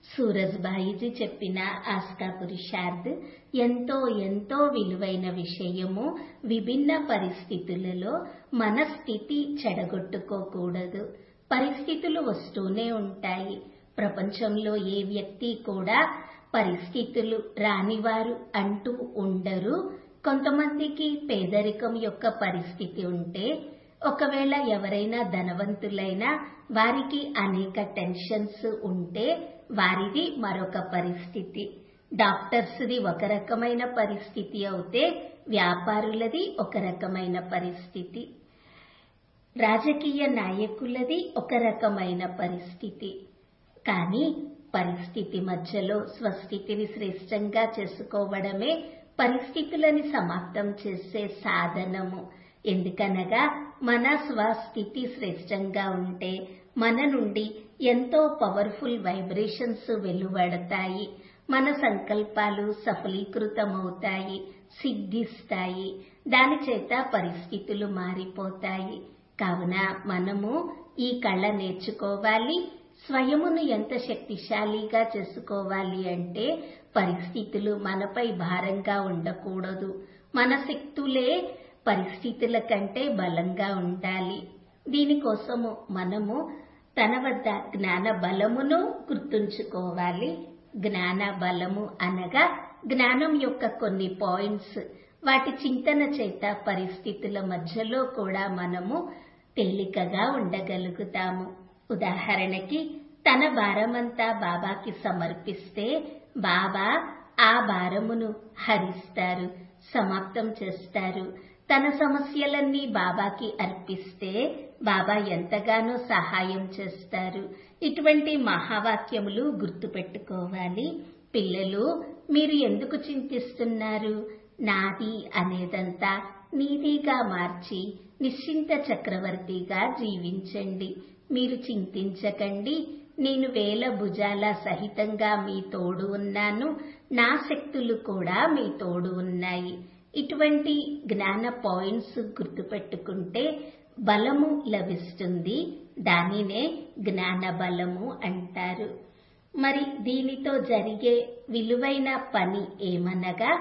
సూరజ్బాయిజీ చెప్పిన ఆస్కా పురుషార్థ్ ఎంతో ఎంతో విలువైన విషయము విభిన్న పరిస్థితులలో మన స్థితి చెడగొట్టుకోకూడదు పరిస్థితులు వస్తూనే ఉంటాయి ప్రపంచంలో ఏ వ్యక్తి కూడా పరిస్థితులు రానివారు అంటూ ఉండరు కొంతమందికి పేదరికం యొక్క పరిస్థితి ఉంటే ఒకవేళ ఎవరైనా ధనవంతులైనా వారికి అనేక టెన్షన్స్ ఉంటే వారిది మరొక పరిస్థితి డాక్టర్స్ది ఒక రకమైన పరిస్థితి అవుతే వ్యాపారులది ఒక రకమైన పరిస్థితి రాజకీయ నాయకులది ఒక రకమైన పరిస్థితి కానీ పరిస్థితి మధ్యలో స్వస్థితిని శ్రేష్టంగా చేసుకోవడమే పరిస్థితులని సమాప్తం చేసే సాధనము ఎందుకనగా మన స్వస్థితి శ్రేష్టంగా ఉంటే మన నుండి ఎంతో పవర్ఫుల్ వైబ్రేషన్స్ వెలువడతాయి మన సంకల్పాలు సఫలీకృతమవుతాయి సిద్ధిస్తాయి దాని చేత పరిస్థితులు మారిపోతాయి కావున మనము ఈ కళ నేర్చుకోవాలి స్వయమును ఎంత శక్తిశాలిగా చేసుకోవాలి అంటే పరిస్థితులు మనపై భారంగా ఉండకూడదు మన శక్తులే పరిస్థితుల కంటే బలంగా ఉండాలి దీనికోసము మనము తన వద్ద జ్ఞాన బలమును గుర్తుంచుకోవాలి జ్ఞాన బలము అనగా జ్ఞానం యొక్క కొన్ని పాయింట్స్ వాటి చింతన చేత పరిస్థితుల మధ్యలో కూడా మనము తేలికగా ఉండగలుగుతాము ఉదాహరణకి తన భారమంతా బాబాకి సమర్పిస్తే బాబా ఆ భారమును హరిస్తారు సమాప్తం చేస్తారు తన సమస్యలన్నీ బాబాకి అర్పిస్తే బాబా ఎంతగానో సహాయం చేస్తారు ఇటువంటి మహావాక్యములు గుర్తుపెట్టుకోవాలి పిల్లలు మీరు ఎందుకు చింతిస్తున్నారు నాది అనేదంతా నీదిగా మార్చి నిశ్చింత చక్రవర్తిగా జీవించండి మీరు చింతించకండి నేను వేల భుజాల సహితంగా మీ తోడు ఉన్నాను నా శక్తులు కూడా మీ తోడు ఉన్నాయి ఇటువంటి జ్ఞాన పాయింట్స్ గుర్తుపెట్టుకుంటే బలము లభిస్తుంది దానినే జ్ఞాన బలము అంటారు మరి దీనితో జరిగే విలువైన పని ఏమనగా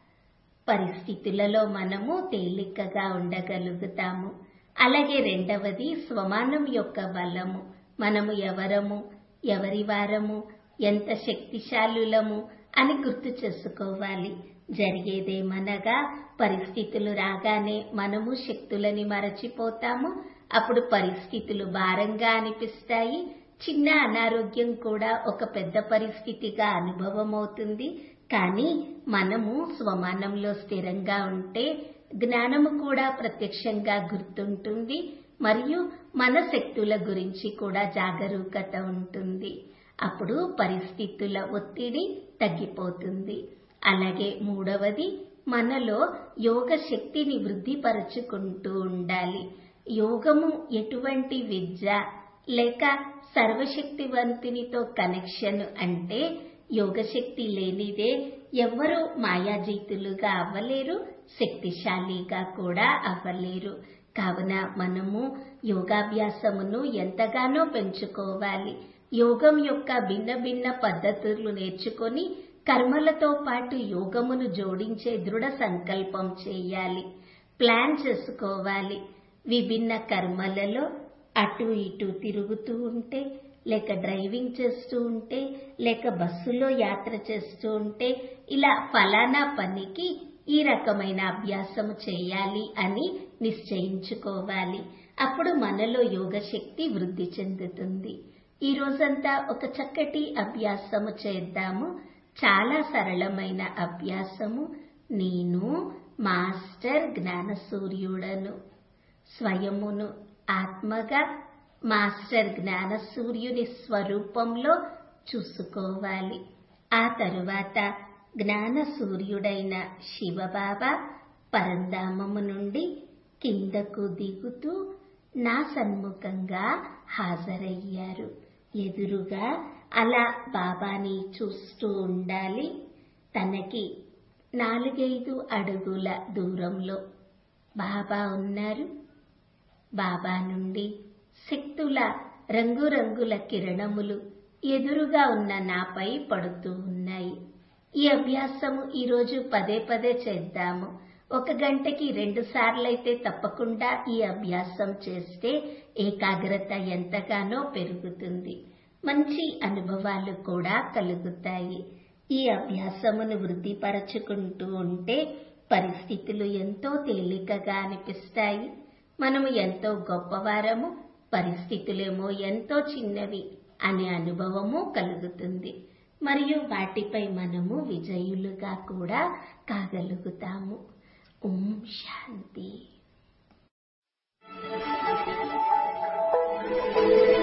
పరిస్థితులలో మనము తేలికగా ఉండగలుగుతాము అలాగే రెండవది స్వమానం యొక్క బలము మనము ఎవరము ఎవరి వారము ఎంత శక్తిశాలులము అని గుర్తు చేసుకోవాలి జరిగేదేమనగా పరిస్థితులు రాగానే మనము శక్తులని మరచిపోతాము అప్పుడు పరిస్థితులు భారంగా అనిపిస్తాయి చిన్న అనారోగ్యం కూడా ఒక పెద్ద పరిస్థితిగా అనుభవం అవుతుంది కానీ మనము స్వమానంలో స్థిరంగా ఉంటే జ్ఞానము కూడా ప్రత్యక్షంగా గుర్తుంటుంది మరియు మన శక్తుల గురించి కూడా జాగరూకత ఉంటుంది అప్పుడు పరిస్థితుల ఒత్తిడి తగ్గిపోతుంది అలాగే మూడవది మనలో యోగ శక్తిని వృద్ధిపరచుకుంటూ ఉండాలి యోగము ఎటువంటి విద్య లేక సర్వశక్తివంతునితో కనెక్షన్ అంటే యోగశక్తి లేనిదే ఎవ్వరూ మాయాజీతులుగా అవ్వలేరు శక్తిశాలిగా కూడా అవ్వలేరు కావున మనము యోగాభ్యాసమును ఎంతగానో పెంచుకోవాలి యోగం యొక్క భిన్న భిన్న పద్ధతులు నేర్చుకొని కర్మలతో పాటు యోగమును జోడించే దృఢ సంకల్పం చేయాలి ప్లాన్ చేసుకోవాలి విభిన్న కర్మలలో అటు ఇటు తిరుగుతూ ఉంటే లేక డ్రైవింగ్ చేస్తూ ఉంటే లేక బస్సులో యాత్ర చేస్తూ ఉంటే ఇలా ఫలానా పనికి ఈ రకమైన అభ్యాసము చేయాలి అని నిశ్చయించుకోవాలి అప్పుడు మనలో యోగశక్తి వృద్ధి చెందుతుంది ఈ రోజంతా ఒక చక్కటి అభ్యాసము చేద్దాము చాలా సరళమైన అభ్యాసము నేను మాస్టర్ జ్ఞాన సూర్యుడను స్వయమును ఆత్మగా మాస్టర్ జ్ఞాన సూర్యుని స్వరూపంలో చూసుకోవాలి ఆ తరువాత జ్ఞాన సూర్యుడైన శివబాబా పరంధామము నుండి కిందకు దిగుతూ నా సన్ముఖంగా హాజరయ్యారు ఎదురుగా అలా బాబాని చూస్తూ ఉండాలి తనకి నాలుగైదు అడుగుల దూరంలో బాబా ఉన్నారు బాబా నుండి శక్తుల రంగురంగుల కిరణములు ఎదురుగా ఉన్న నాపై పడుతూ ఉన్నాయి ఈ అభ్యాసము ఈరోజు పదే పదే చేద్దాము ఒక గంటకి రెండు సార్లైతే తప్పకుండా ఈ అభ్యాసం చేస్తే ఏకాగ్రత ఎంతగానో పెరుగుతుంది మంచి అనుభవాలు కూడా కలుగుతాయి ఈ అభ్యాసమును వృద్ధిపరచుకుంటూ ఉంటే పరిస్థితులు ఎంతో తేలికగా అనిపిస్తాయి మనము ఎంతో గొప్పవారము పరిస్థితులేమో ఎంతో చిన్నవి అనే అనుభవము కలుగుతుంది మరియు వాటిపై మనము విజయులుగా కూడా కాగలుగుతాము ఓం శాంతి